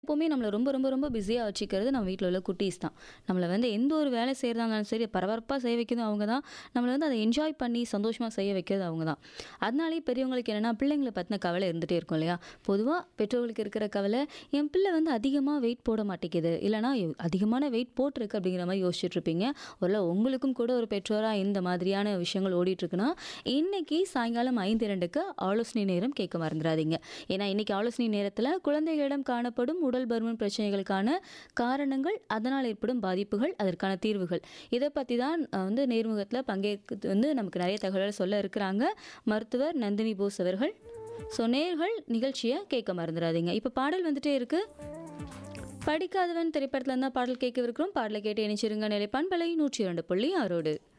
எப்பவுமே நம்மள ரொம்ப ரொம்ப ரொம்ப பிஸியா வச்சுக்கிறது நம்ம வீட்ல உள்ள குட்டீஸ் தான். நம்மள வந்து எந்த ஒரு வேலை செய்றதா இருந்தாலும் சரி, பரபரப்பா செய்ய வைக்கிறதும் அவங்க தான். நம்மள வந்து அத என்ஜாய் பண்ணி சந்தோஷமா செய்ய வைக்கிறது அவங்க தான். அதனாலேயே பெரியவங்களுக்கு என்னன்னா, பிள்ளைங்கள பத்தின கவலை இருந்துட்டே இருக்கும் இல்லையா? பொதுவா பெற்றோர்களுக்கு இருக்கிற கவலை, என் பிள்ளை வந்து அதிகமா வெயிட் போட மாட்டேங்குது. இல்லன்னா அதிகமான வெயிட் போட்டிருக்கு அப்படிங்கிற மாரி யோசிச்சுட்டு இருப்பீங்க. ஒருவேள உங்களுக்கும் கூட ஒரு பெற்றோரா இந்த மாதிரியான விஷயங்கள் ஓடிட்டு இருக்குன்னா, இன்னைக்கு சாயங்காலம் 5:02க்கு ஆலோசனை நேரம் கேட்க மறந்துறாதீங்க. ஏன்னா இன்னைக்கு ஆலோசனை நேரத்தில குழந்தைகளிடம் காணப்படும் உடல் பருமன் பிரச்சனைகளுக்கான காரணங்கள், அதனால் ஏற்படும் பாதிப்புகள், அதற்கான தீர்வுகள். இத பத்தி தான் அ வந்து நேர்முகத்தில பங்கேற்கிறது வந்து நமக்கு நெறைய தகவல்கள் சொல்ல இருக்கிறாங்க. மருத்துவர் நந்தினி போஸ் அவர்கள். ஸோ நேயர்கள் நிகழ்ச்சிய கேட்க மறந்துறாதீங்க. இப்ப பாடல் வந்துட்டே இருக்கு. படிக்காதவன் திரைப்படத்துல இருந்து தான் பாடல் கேட்கவிருக்கிறோம். பாடல கேட்டு இணைச்சிருங்க நிலைப்பான்பலை 102.6 ஓடு.